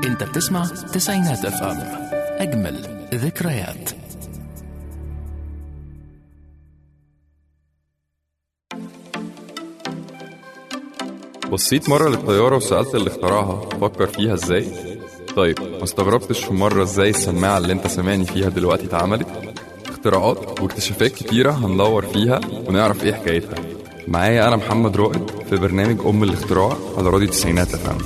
انت بتسمع تسعينات اف ام اجمل ذكريات بصيت مرة للطيارة وسألت اللي اخترعها فكر فيها ازاي طيب ما استغربتش في مرة ازاي السماعة اللي انت سامعني فيها دلوقتي اتعملت اختراعات واكتشافات كتيرة هندور فيها ونعرف ايه حكايتها معايا انا محمد رائد في برنامج ام الاختراع على راديو تسعينات افهم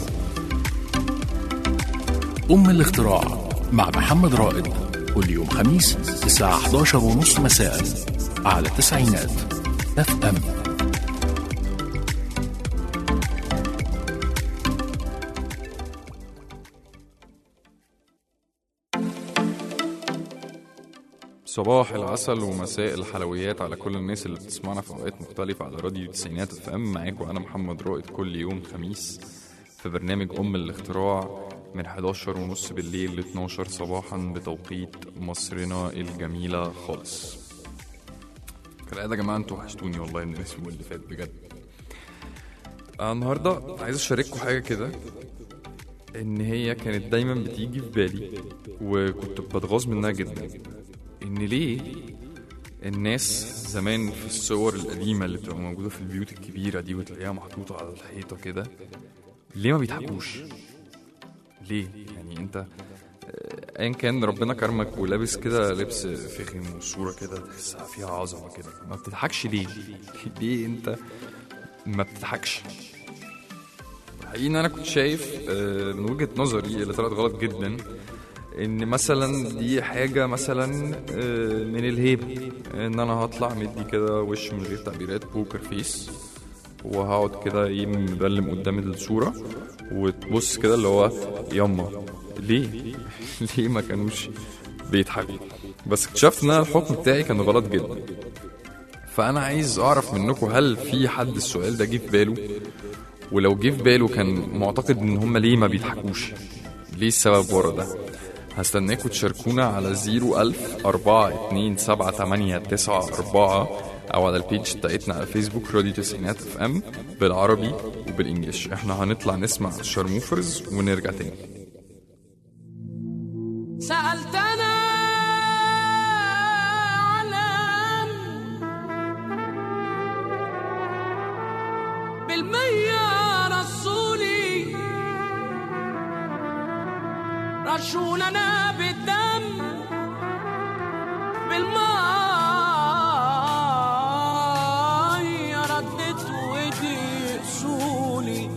ام الاختراع مع محمد رائد كل يوم خميس الساعة 11 ونص مساء على تسعينات اف ام صباح العسل ومساء الحلويات على كل الناس اللي بتسمعنا في اوقات مختلفة على راديو تسعينات اف ام معاكم انا محمد رائد كل يوم خميس في برنامج ام الاختراع من 11 ونص بالليل ل 12 صباحا بتوقيت مصرنا الجميلة خالص كالعادة يا جماعة انتوا وحشتوني والله من الاسبوع اللي فات بجد آه، النهاردة عايز اشارككم حاجة كده ان هي كانت دايما بتيجي في بالي وكنت بتغاظ منها جدا ان ليه الناس زمان في الصور القديمة اللي بتبقى موجودة في البيوت الكبيرة دي وتلاقيها محطوطة على الحيطة كده ليه ما بيضحكوش ليه يعني انت آه، ايا كان ربنا كرمك ولابس كده لبس فخم والصورة كده تحسها فيها عظمة كده ما بتضحكش ليه ليه انت ما بتضحكش حقيقي ان انا كنت شايف آه، من وجهة نظري اللي طلعت غلط جدا ان مثلا دي حاجة مثلا آه، من الهيبة ان انا هطلع مدي كده وش من غير تعبيرات بوكر فيس وهقعد كده ايه مبلم قدام الصورة وتبص كده اللي هو يما ليه ليه ما كانوش بيضحكوا بس اكتشفت ان انا الحكم بتاعي كان غلط جدا فانا عايز اعرف منكم هل في حد السؤال ده جه في باله ولو جه في باله كان معتقد ان هم ليه ما بيضحكوش ليه السبب ورا ده هستناكم تشاركونا على 01000 4 2 7 8 9 4 او على البيج بتاعتنا على فيسبوك راديو تسعينات اف ام بالعربي وبالانجلش احنا هنطلع نسمع الشارموفرز ونرجع تاني سألتنا علام بالمية رسولي رشوننا بالدم بالمية ردت ودي سولي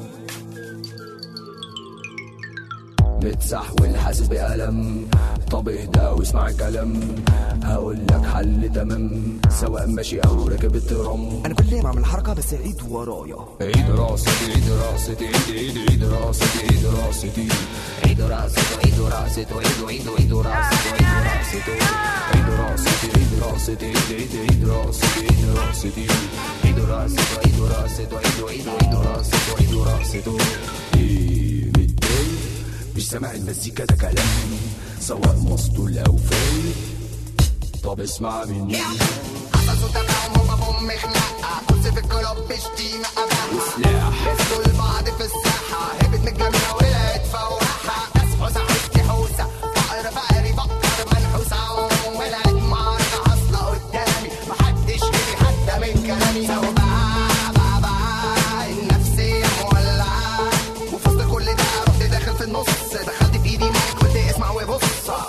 متسحول حاسس بألم طب اهدى واسمع الكلام هقول لك حل تمام سواء ماشي او راكب الترام انا كل ما اعمل حركه بس عيد ورايا عيد راستي عيد راستي عيد عيد عيد راستي عيد راستي عيد راستي عيد راستي عيد عيد عيد راستي عيد راستي عيد راستي عيد راستي عيد عيد عيد راستي عيد راستي عيد راستي عيد راستي عيد عيد عيد راستي عيد راستي ايه متضايق مش سامع المزيكا ده كلام سواء مسطول او فايق طب اسمع مني حصل تفاهم هما بوم خناقة كرسي في الكلاب بشتيمة أباحة وسلاح مسكوا البعض في الساحة هبت من الجميع ولقيت فواحة ناس حوسة عشتي حوسة فقر فقري فقر منحوسة ولقيت معركة حاصلة قدامي محدش هدي حتى من كلامي سوا بقى بقى بقى النفسية مولعة وفي وسط كل ده رحت داخل في النص دخلت في ايدي مايك قلت اسمع وبص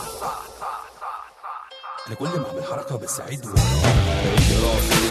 انا كل ما اعمل حركه بس عيد ورايا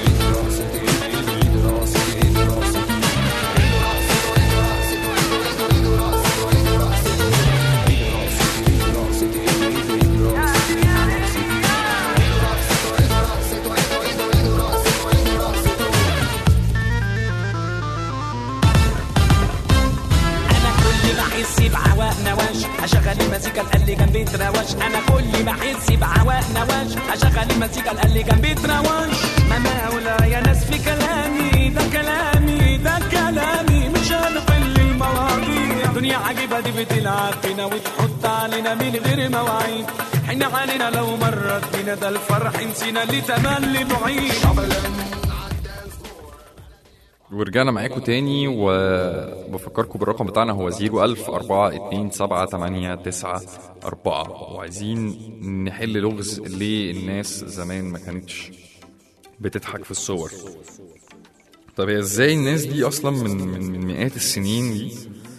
انا كل ما احس بعواق نواش اشغل المزيكا اللي جنبي تراوش انا كل ما احس بعواق نواش اشغل المزيكا اللي جنبي تراوش ماما ولا يا ناس في كلامي ده كلامي ده كلامي مش هنحل المواضيع دنيا عجيبه دي بتلعب فينا وتحط علينا من غير مواعيد حن علينا لو مرت بينا ده الفرح نسينا اللي تملي بعيد ورجعنا معاكم تاني وبفكركم بالرقم بتاعنا هو 01000 427 وعايزين نحل لغز ليه الناس زمان ما كانتش بتضحك في الصور طب هي ازاي الناس دي اصلا من من, من مئات السنين دي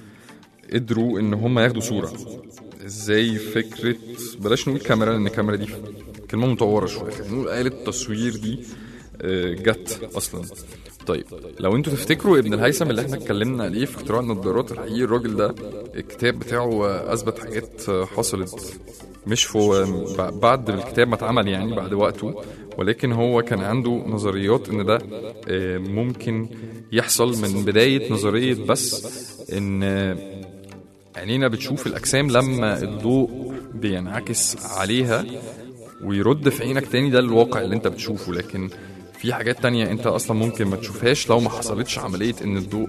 قدروا ان هم ياخدوا صوره ازاي فكره بلاش نقول كاميرا لان الكاميرا دي كلمه مطوره شويه خلينا نقول آلة التصوير دي آه، جت اصلا طيب لو انتوا تفتكروا ابن الهيثم اللي احنا اتكلمنا عليه في اختراع النظارات الحقيقي الراجل ده الكتاب بتاعه آه، اثبت حاجات آه، حصلت مش في ب- بعد الكتاب ما اتعمل يعني بعد وقته ولكن هو كان عنده نظريات ان ده آه، ممكن يحصل من بدايه نظريه بس ان آه، عينينا بتشوف الأجسام لما الضوء بينعكس عليها ويرد في عينك تاني ده الواقع اللي انت بتشوفه لكن في حاجات تانية انت اصلا ممكن ما تشوفهاش لو ما حصلتش عملية ان الضوء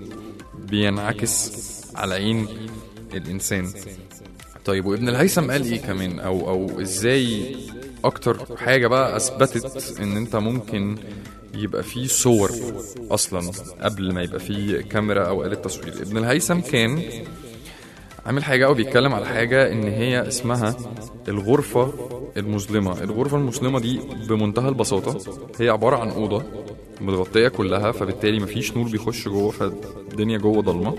بينعكس على عين الانسان طيب وابن الهيثم قال ايه كمان او او ازاي اكتر حاجة بقى اثبتت ان انت ممكن يبقى فيه صور اصلا قبل ما يبقى فيه كاميرا او آلة تصوير ابن الهيثم كان عامل حاجة أو بيتكلم على حاجة إن هي اسمها الغرفة المظلمة الغرفة المظلمة دي بمنتهى البساطة هي عبارة عن أوضة متغطية كلها فبالتالي مفيش نور بيخش جوه فالدنيا جوه ضلمة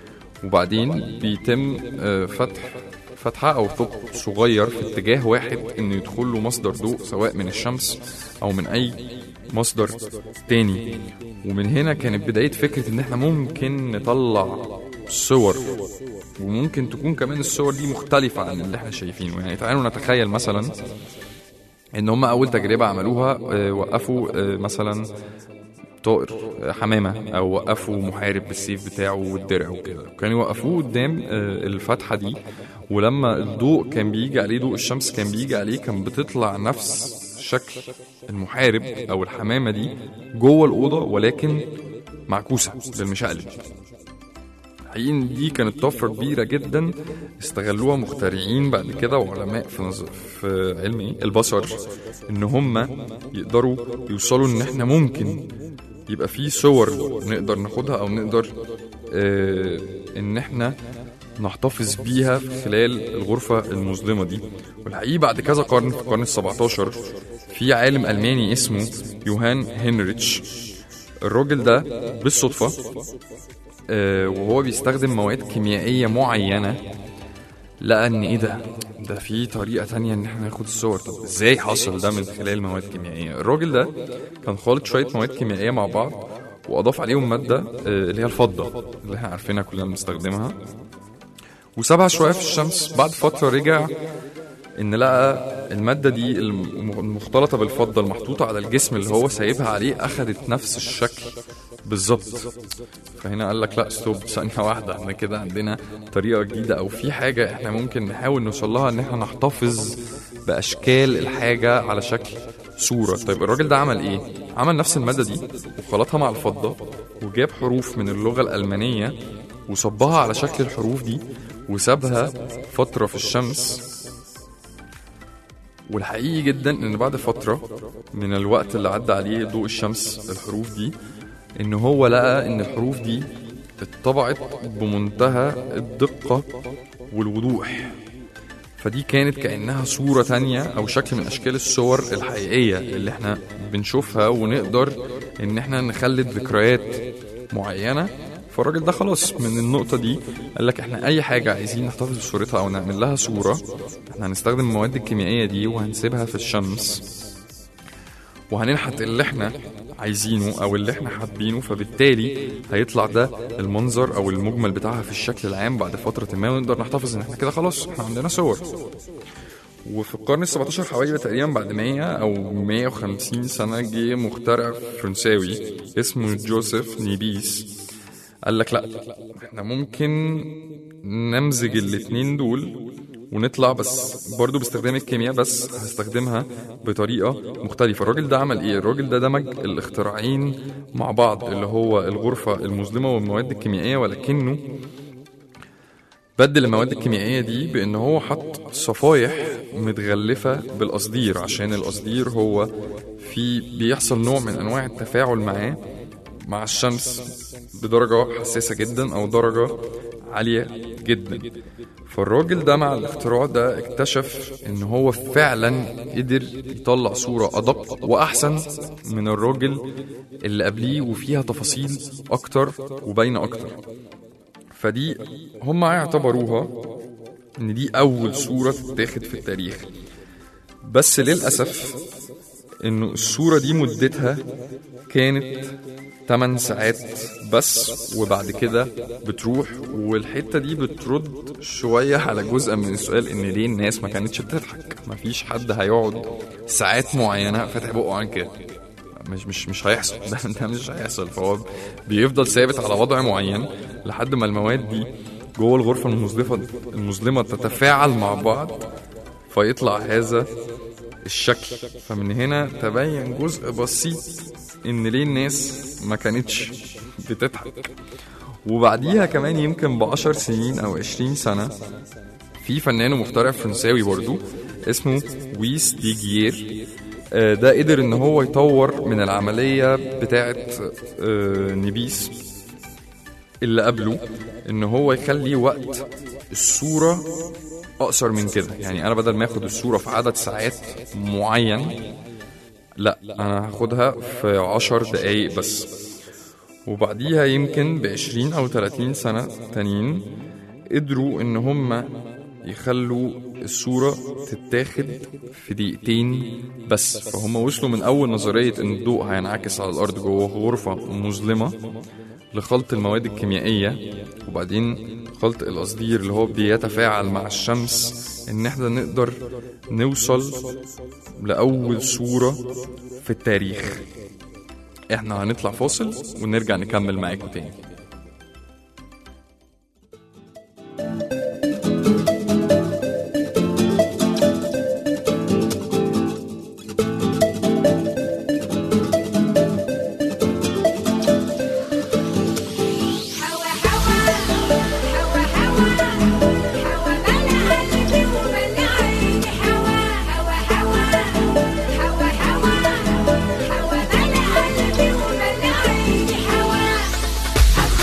وبعدين بيتم آه، فتح فتحة أو ثقب صغير في اتجاه واحد إنه يدخل له مصدر ضوء سواء من الشمس أو من أي مصدر تاني ومن هنا كانت بداية فكرة إن إحنا ممكن نطلع صور وممكن تكون كمان الصور دي مختلفة عن اللي احنا شايفينه يعني تعالوا نتخيل مثلا ان هم اول تجربة عملوها آه، وقفوا آه، مثلا طائر آه، حمامة او وقفوا محارب بالسيف بتاعه والدرع وكده كانوا يوقفوه قدام آه، الفتحة دي ولما الضوء كان بيجي عليه ضوء الشمس كان بيجي عليه كان بتطلع نفس شكل المحارب او الحمامة دي جوه الأوضة ولكن معكوسة بالمشقلب حقيقي إن دي كانت طفرة كبيرة جدا استغلوها مخترعين بعد كده وعلماء في نظ... في علم ايه البصر ان هم يقدروا يوصلوا ان احنا ممكن يبقى في صور نقدر ناخدها او نقدر آه ان احنا نحتفظ بيها في خلال الغرفة المظلمة دي والحقيقة بعد كذا قرن في القرن السبعتاشر في عالم ألماني اسمه يوهان هنريتش الراجل ده بالصدفة آه، وهو بيستخدم مواد كيميائية معينة لقى ان ايه ده ده في طريقة تانية ان احنا ناخد الصور طب ازاي حصل ده من خلال مواد كيميائية الراجل ده كان خالط شوية مواد كيميائية مع بعض واضاف عليهم مادة آه، اللي هي الفضة اللي احنا عارفينها كلنا بنستخدمها وسابها شوية في الشمس بعد فترة رجع ان لقى المادة دي الم- المختلطة بالفضة المحطوطة على الجسم اللي هو سايبها عليه اخدت نفس الشكل بالظبط فهنا قال لك لا ستوب ثانية واحدة احنا كده عندنا طريقة جديدة او في حاجة احنا ممكن نحاول نوصل لها ان احنا نحتفظ باشكال الحاجة على شكل صورة طيب الراجل ده عمل ايه عمل نفس المادة دي وخلطها مع الفضة وجاب حروف من اللغة الألمانية وصبها على شكل الحروف دي وسابها فترة في الشمس والحقيقي جدا ان بعد فتره من الوقت اللي عدى عليه ضوء الشمس الحروف دي ان هو لقى ان الحروف دي اتطبعت بمنتهى الدقه والوضوح فدي كانت كانها صوره تانية او شكل من اشكال الصور الحقيقيه اللي احنا بنشوفها ونقدر ان احنا نخلد ذكريات معينه فالراجل ده خلاص من النقطة دي قال لك احنا أي حاجة عايزين نحتفظ بصورتها أو نعمل لها صورة احنا هنستخدم المواد الكيميائية دي وهنسيبها في الشمس وهننحت اللي احنا عايزينه او اللي احنا حابينه فبالتالي هيطلع ده المنظر او المجمل بتاعها في الشكل العام بعد فترة ما ونقدر نحتفظ ان احنا كده خلاص احنا عندنا صور وفي القرن ال 17 حوالي تقريبا بعد 100 او 150 سنة جه مخترع فرنساوي اسمه جوزيف نيبيس قال لك لا احنا ممكن نمزج الاتنين دول ونطلع بس برضه باستخدام الكيمياء بس هستخدمها بطريقة مختلفة الراجل ده عمل ايه الراجل ده دمج الاختراعين مع بعض اللي هو الغرفة المظلمة والمواد الكيميائية ولكنه بدل المواد الكيميائية دي بأن هو حط صفايح متغلفة بالقصدير عشان القصدير هو في بيحصل نوع من أنواع التفاعل معاه مع الشمس بدرجة حساسة جدا أو درجة عالية جدا فالراجل ده مع الاختراع ده اكتشف ان هو فعلا قدر يطلع صورة أدق وأحسن من الراجل اللي قبليه وفيها تفاصيل أكتر وباينة أكتر فدي هم يعتبروها ان دي اول صورة تتاخد في التاريخ بس للأسف انه الصورة دي مدتها كانت 8 ساعات بس وبعد كده بتروح والحتة دي بترد شوية على جزء من السؤال ان ليه الناس ما كانتش بتضحك مفيش حد هيقعد ساعات معينة فاتح بقه عن كده مش مش مش هيحصل ده, ده مش هيحصل فهو بيفضل ثابت على وضع معين لحد ما المواد دي جوه الغرفة المظلمة المظلمة تتفاعل مع بعض فيطلع هذا الشكل فمن هنا تبين جزء بسيط ان ليه الناس ما كانتش بتضحك وبعديها كمان يمكن بعشر سنين او عشرين سنة في فنان ومخترع فرنساوي برضو اسمه ويس دي جيير آه، ده قدر ان هو يطور من العملية بتاعة آه، نبيس اللي قبله ان هو يخلي وقت الصورة اقصر من كده يعني انا بدل ما اخد الصورة في عدد ساعات معين لا انا هاخدها في عشر دقايق بس وبعديها يمكن بعشرين او تلاتين سنة تانيين قدروا ان هم يخلوا الصورة تتاخد في دقيقتين بس فهم وصلوا من أول نظرية إن الضوء هينعكس على الأرض جوه غرفة مظلمة لخلط المواد الكيميائية وبعدين خلط القصدير اللي هو بيتفاعل مع الشمس إن احنا نقدر نوصل لأول صورة في التاريخ احنا هنطلع فاصل ونرجع نكمل معاكم تاني هوا هوا هوا هوا هوا ملا قلبي وملا عيني هوا هوا هوا هوا هوا هوا ملا قلبي وملا عيني هوا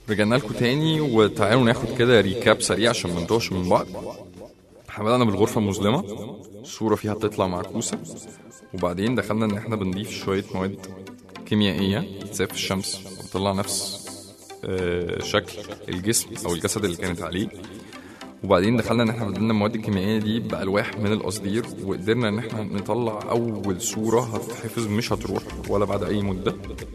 رجعنا لكم تاني وتعالوا ناخد كده ريكاب سريع عشان ما نتوهش من بعض احنا بدأنا بالغرفة المظلمة الصورة فيها بتطلع معكوسة وبعدين دخلنا ان احنا بنضيف شوية مواد كيميائية تتساب في الشمس وتطلع نفس آه، شكل الجسم او الجسد اللي كانت عليه وبعدين دخلنا ان احنا بدلنا المواد الكيميائيه دي بالواح من القصدير وقدرنا ان احنا نطلع اول صوره هتتحفظ مش هتروح ولا بعد اي مده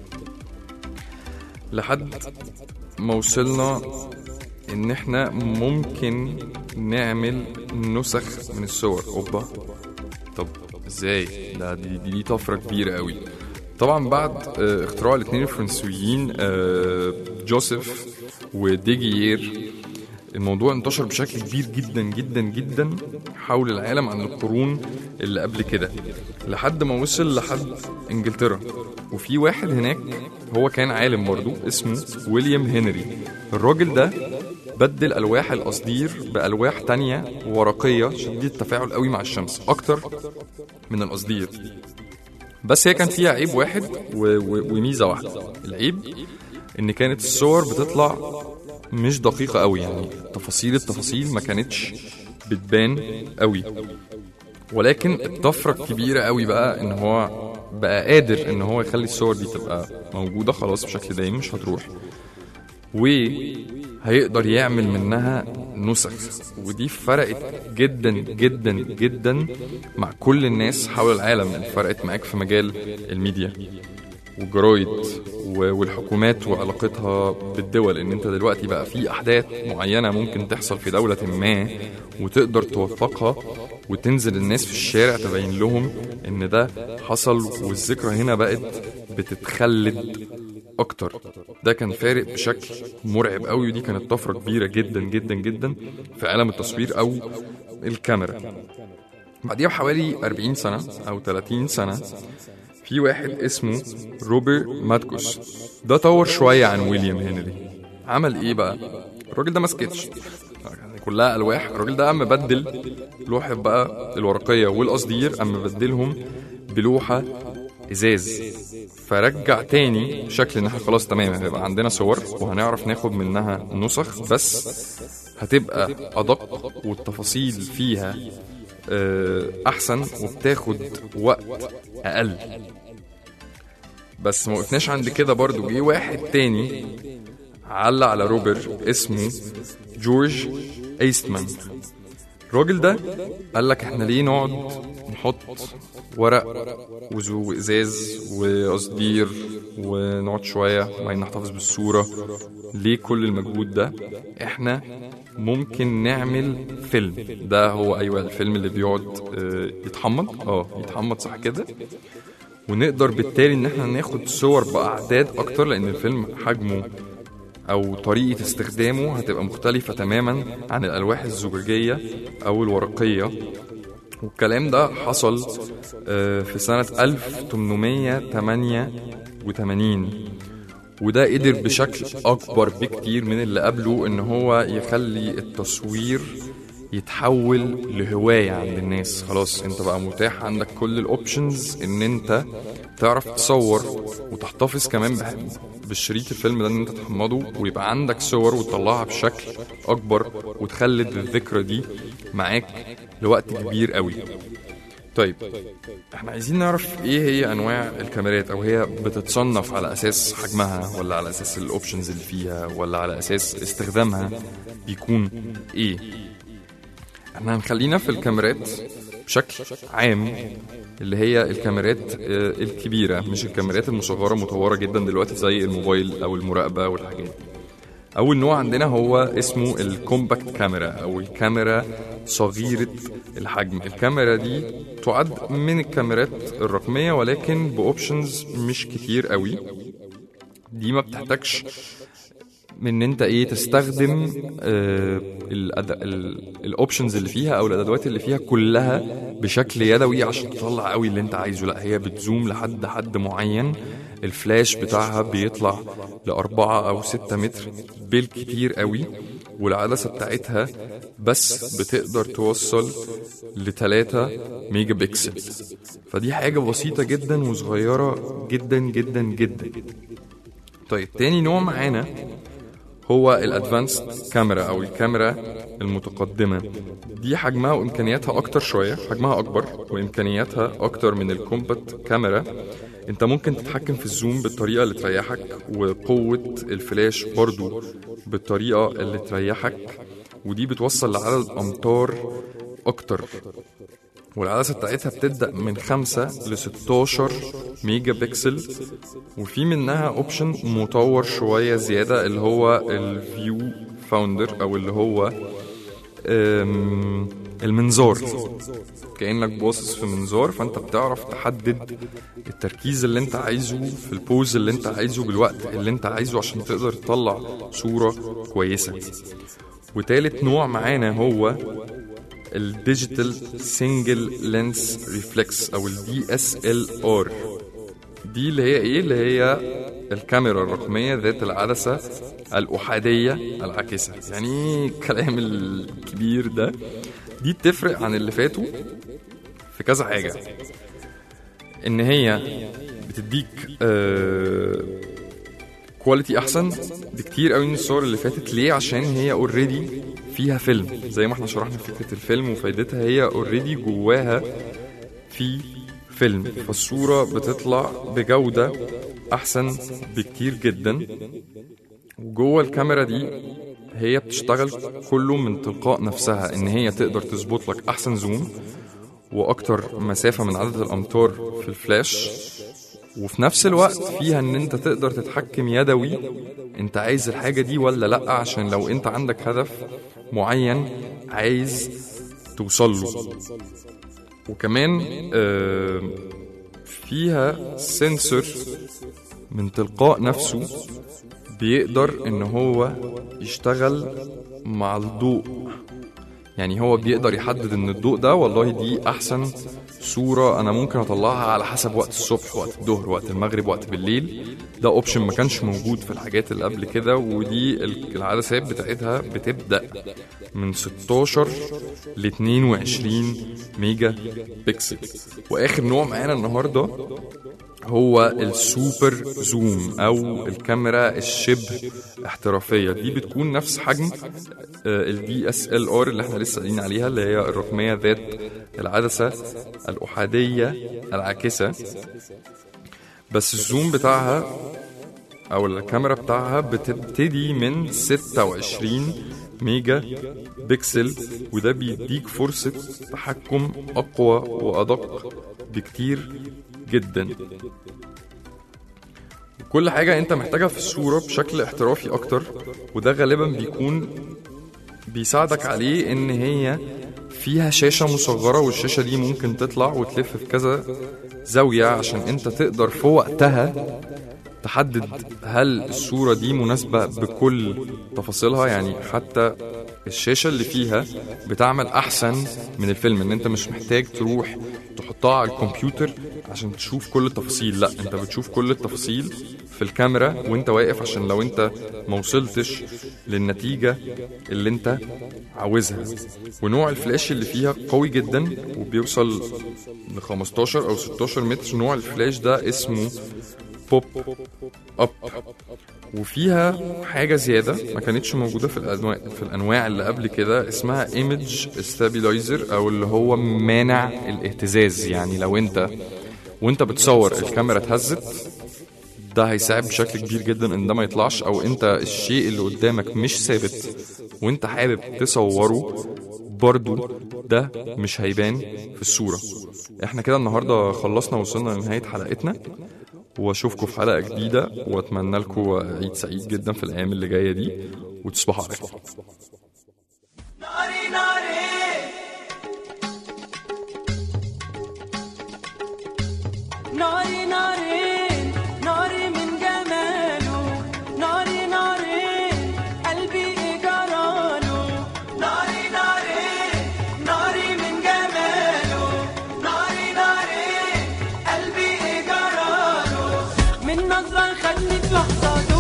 لحد ما وصلنا ان احنا ممكن نعمل نسخ من الصور اوبا طب ازاي ده دي, دي, دي طفره كبيره قوي طبعا بعد آه، اختراع الاثنين الفرنسويين آه، جوزيف وديجيير الموضوع انتشر بشكل كبير جدا جدا جدا حول العالم عن القرون اللي قبل كده لحد ما وصل لحد انجلترا وفي واحد هناك هو كان عالم برضو اسمه ويليام هنري الراجل ده بدل الواح القصدير بالواح تانية ورقيه شديده التفاعل قوي مع الشمس اكتر من القصدير بس هي كان فيها عيب واحد و... و... وميزه واحده العيب ان كانت الصور بتطلع مش دقيقه قوي يعني تفاصيل التفاصيل ما كانتش بتبان قوي ولكن الطفره الكبيره قوي بقى ان هو بقى قادر ان هو يخلي الصور دي تبقى موجوده خلاص بشكل دايم مش هتروح وهيقدر يعمل منها نسخ ودي فرقت جدا جدا جدا مع كل الناس حول العالم اللي فرقت معاك في مجال الميديا والجرايد و- والحكومات وعلاقتها بالدول ان انت دلوقتي بقى في احداث معينه ممكن تحصل في دوله ما وتقدر توثقها وتنزل الناس في الشارع تبين لهم ان ده حصل والذكرى هنا بقت بتتخلد اكتر ده كان فارق بشكل مرعب قوي ودي كانت طفره كبيره جدا جدا جدا في عالم التصوير او الكاميرا بعديها بحوالي 40 سنه او 30 سنه في واحد اسمه روبر ماتكوس ده طور شويه عن ويليام هنري عمل ايه بقى الراجل ده ما سكتش يعني كلها الواح الراجل ده قام مبدل لوحه بقى الورقيه والقصدير قام مبدلهم بلوحه ازاز فرجع تاني شكل ان احنا خلاص تمام هيبقى عندنا صور وهنعرف ناخد منها نسخ بس هتبقى ادق والتفاصيل فيها آه، احسن وبتاخد وقت اقل بس ما وقفناش عند كده برضو جه واحد تاني علق على روبر اسمه جورج ايستمان الراجل ده قال لك احنا ليه نقعد نحط ورق وزو وازاز وقصدير ونقعد شويه وبعدين نحتفظ بالصوره ليه كل المجهود ده احنا ممكن نعمل فيلم ده هو ايوه الفيلم اللي بيقعد آه، يتحمض اه يتحمض صح كده ونقدر بالتالي ان احنا ناخد صور باعداد اكتر لان الفيلم حجمه او طريقه استخدامه هتبقى مختلفه تماما عن الالواح الزجاجيه او الورقيه والكلام ده حصل آه، في سنه 1888 وده قدر بشكل اكبر بكتير من اللي قبله ان هو يخلي التصوير يتحول لهواية عند الناس خلاص انت بقى متاح عندك كل الاوبشنز ان انت تعرف تصور وتحتفظ كمان بح- بالشريط الفيلم ده ان انت تحمضه ويبقى عندك صور وتطلعها بشكل اكبر وتخلد الذكرى دي معاك لوقت كبير قوي طيب احنا عايزين نعرف ايه هي انواع الكاميرات او هي بتتصنف على اساس حجمها ولا على اساس الاوبشنز اللي فيها ولا على اساس استخدامها بيكون ايه احنا هنخلينا في الكاميرات بشكل عام اللي هي الكاميرات آه، الكبيرة مش الكاميرات المصغرة مطورة جدا دلوقتي زي الموبايل أو المراقبة والحاجات دي أول نوع عندنا هو اسمه الكومباكت كاميرا أو الكاميرا صغيرة الحجم الكاميرا دي تعد من الكاميرات الرقمية ولكن بأوبشنز مش كتير قوي دي ما بتحتاجش من ان انت ايه تستخدم آه الاوبشنز اللي فيها او الادوات اللي فيها كلها بشكل يدوي عشان تطلع قوي اللي انت عايزه لا هي بتزوم لحد حد معين الفلاش بتاعها بيطلع لأربعة أو ستة متر بالكتير قوي والعدسة بتاعتها بس بتقدر توصل لتلاتة ميجا بكسل فدي حاجة بسيطة جدا وصغيرة جدا جدا جدا طيب تاني نوع معانا هو الادفانسد كاميرا او الكاميرا المتقدمه دي حجمها وامكانياتها اكتر شويه حجمها اكبر وامكانياتها اكتر من الكومباكت كاميرا انت ممكن تتحكم في الزوم بالطريقه اللي تريحك وقوه الفلاش برضو بالطريقه اللي تريحك ودي بتوصل لعدد امتار اكتر والعدسة بتاعتها بتبدأ من 5 ل 16 ميجا بكسل وفي منها اوبشن مطور شوية زيادة اللي هو الفيو فاوندر او اللي هو أم، المنظار كأنك باصص في منظار فانت بتعرف تحدد التركيز اللي انت عايزه في البوز اللي انت عايزه بالوقت اللي انت عايزه عشان تقدر تطلع صورة كويسة وتالت نوع معانا هو الديجيتال سنجل لينس ريفلكس او الدي اس ال ار دي اللي هي ايه اللي هي الكاميرا الرقمية ذات العدسة الأحادية العاكسة يعني ايه الكلام الكبير ده دي بتفرق عن اللي فاتوا في كذا حاجة ان هي بتديك آه كواليتي احسن بكتير قوي من الصور اللي فاتت ليه عشان هي اوريدي فيها فيلم زي ما احنا شرحنا فكره الفيلم وفايدتها هي اوريدي جواها في فيلم فالصوره بتطلع بجوده احسن بكتير جدا وجوه الكاميرا دي هي بتشتغل كله من تلقاء نفسها ان هي تقدر تظبط لك احسن زوم واكتر مسافه من عدد الامتار في الفلاش وفي نفس الوقت فيها ان انت تقدر تتحكم يدوي انت عايز الحاجة دي ولا لا عشان لو انت عندك هدف معين عايز توصل له وكمان آه، فيها سنسور من تلقاء نفسه بيقدر ان هو يشتغل مع الضوء يعني هو بيقدر يحدد ان الضوء ده والله دي احسن صورة انا ممكن اطلعها على حسب وقت الصبح وقت الظهر وقت المغرب وقت بالليل ده اوبشن ما كانش موجود في الحاجات اللي قبل كده ودي ال- العدسات بتاعتها بتبدأ من 16 ل 22 ميجا بكسل واخر نوع معانا النهارده هو السوبر زوم او الكاميرا الشبه احترافيه دي بتكون نفس حجم الدي اس ال ار اللي احنا لسه قايلين عليها اللي هي الرقميه ذات العدسه الاحاديه العاكسه بس الزوم بتاعها او الكاميرا بتاعها بتبتدي من 26 ميجا بكسل وده بيديك فرصة تحكم أقوى وأدق بكتير جدا كل حاجة أنت محتاجها في الصورة بشكل احترافي أكتر وده غالبا بيكون بيساعدك عليه إن هي فيها شاشة مصغرة والشاشة دي ممكن تطلع وتلف في كذا زاوية عشان أنت تقدر في وقتها تحدد هل الصورة دي مناسبة بكل تفاصيلها يعني حتى الشاشة اللي فيها بتعمل أحسن من الفيلم إن أنت مش محتاج تروح تحطها على الكمبيوتر عشان تشوف كل التفاصيل لا أنت بتشوف كل التفاصيل في الكاميرا وأنت واقف عشان لو أنت ما وصلتش للنتيجة اللي أنت عاوزها ونوع الفلاش اللي فيها قوي جدا وبيوصل ل 15 أو 16 متر نوع الفلاش ده اسمه بوب اب وفيها حاجة زيادة ما كانتش موجودة في الأنواع في الأنواع اللي قبل كده اسمها ايمج ستابيلايزر أو اللي هو مانع الاهتزاز يعني لو أنت وأنت بتصور الكاميرا اتهزت ده هيساعد بشكل كبير جدا ان ده ما يطلعش او انت الشيء اللي قدامك مش ثابت وانت حابب تصوره برضو ده مش هيبان في الصورة احنا كده النهاردة خلصنا وصلنا لنهاية حلقتنا واشوفكم في حلقة جديدة واتمنى لكم عيد سعيد جدا في الايام اللي جاية دي وتصبحوا على خير ناري ناري ناري ناري ناري من جماله ناري ناري قلبي جراله ناري ناري ناري من جماله ناري ناري قلبي جراله من نظرة خدني في لحظة